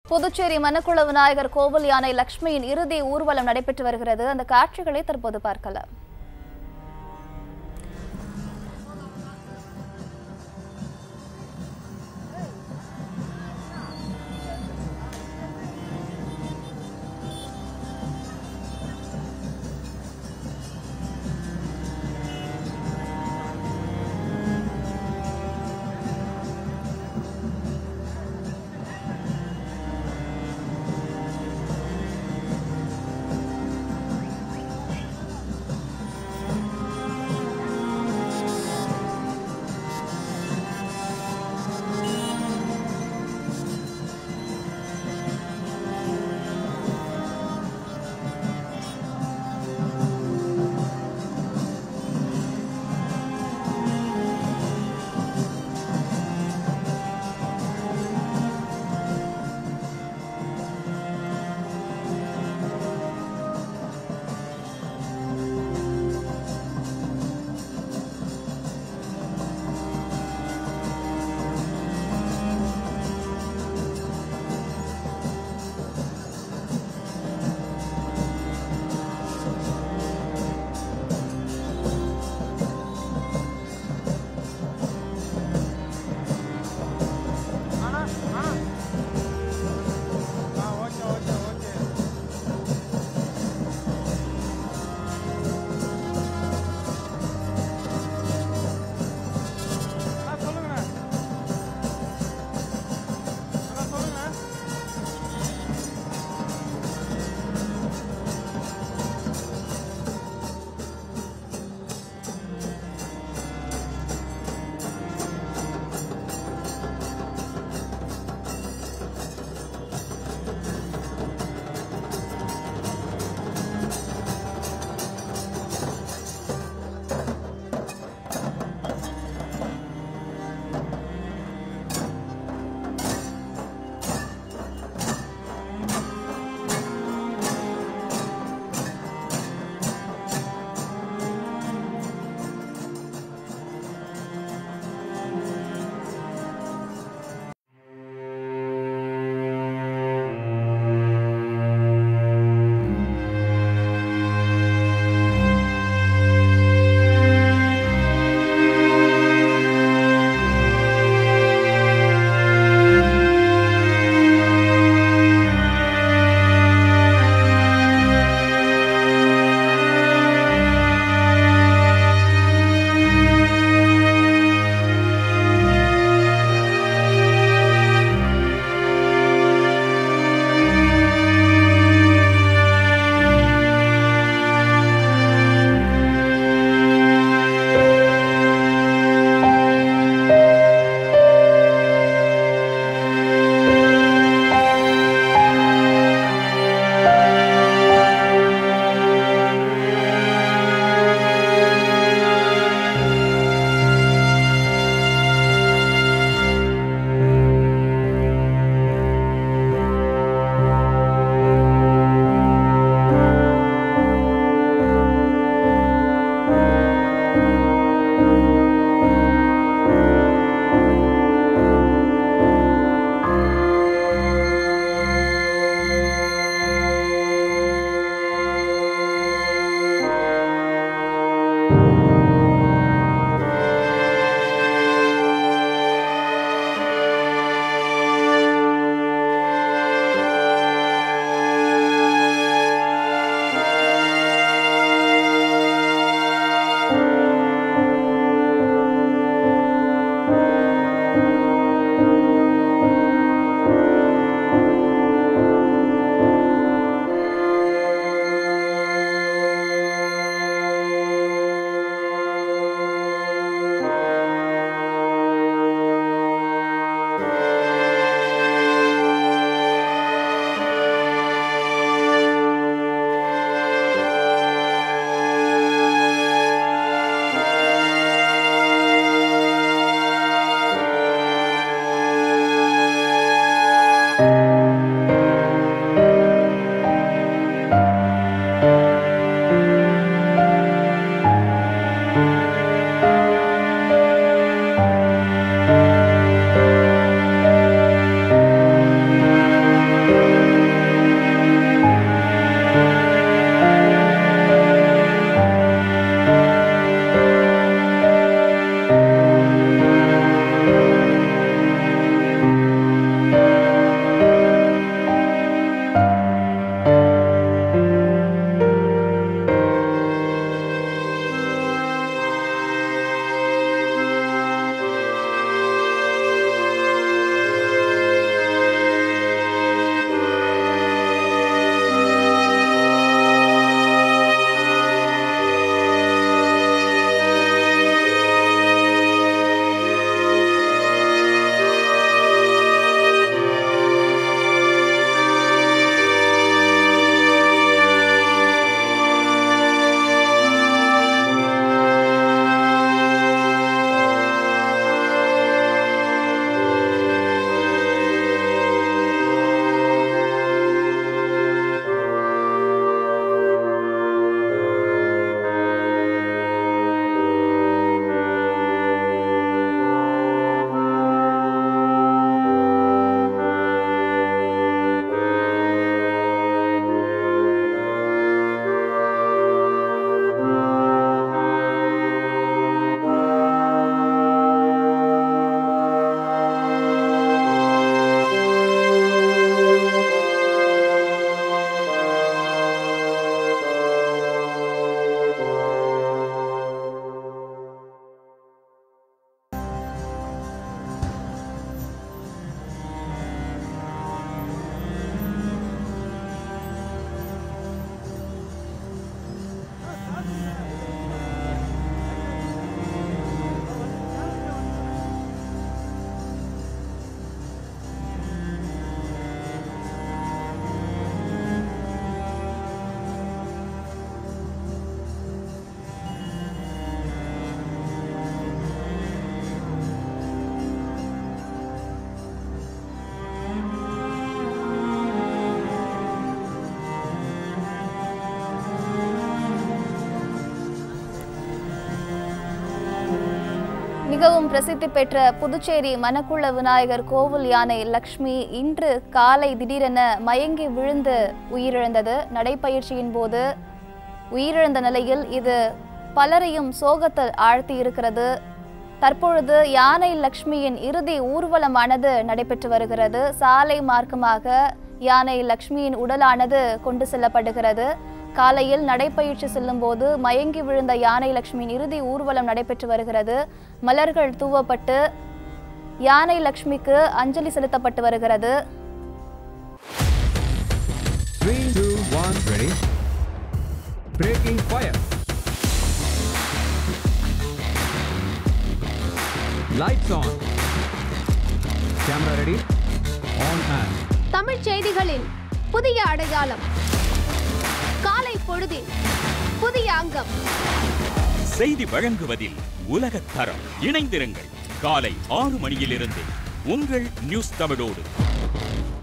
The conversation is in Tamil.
புதுச்சேரி மணக்குள விநாயகர் கோவில் யானை லட்சுமியின் இறுதி ஊர்வலம் நடைபெற்று வருகிறது அந்த காட்சிகளை தற்போது பார்க்கலாம் மிகவும் பிரசித்தி பெற்ற புதுச்சேரி மணக்குள விநாயகர் கோவில் யானை லக்ஷ்மி இன்று காலை திடீரென மயங்கி விழுந்து உயிரிழந்தது நடைப்பயிற்சியின் போது உயிரிழந்த நிலையில் இது பலரையும் சோகத்தில் ஆழ்த்தி இருக்கிறது தற்பொழுது யானை லக்ஷ்மியின் இறுதி ஊர்வலமானது நடைபெற்று வருகிறது சாலை மார்க்கமாக யானை லக்ஷ்மியின் உடலானது கொண்டு செல்லப்படுகிறது காலையில் நடைப்பயிற்சி செல்லும்போது மயங்கி விழுந்த யானை லக்ஷ்மியின் இறுதி ஊர்வலம் நடைபெற்று வருகிறது மலர்கள் தூவப்பட்டு யானை லக்ஷ்மிக்கு அஞ்சலி செலுத்தப்பட்டு வருகிறது Three, two, one, ready. Breaking fire. Lights on. Camera ready. On and. Tamil செய்திகளின் புதிய அடையாளம் காலை பொழுதின் புதிய அங்கம் செய்தி வழங்குவதில் உலகத் தரம் இணைந்திருங்கள் காலை ஆறு மணியிலிருந்து உங்கள் நியூஸ் தமிழோடு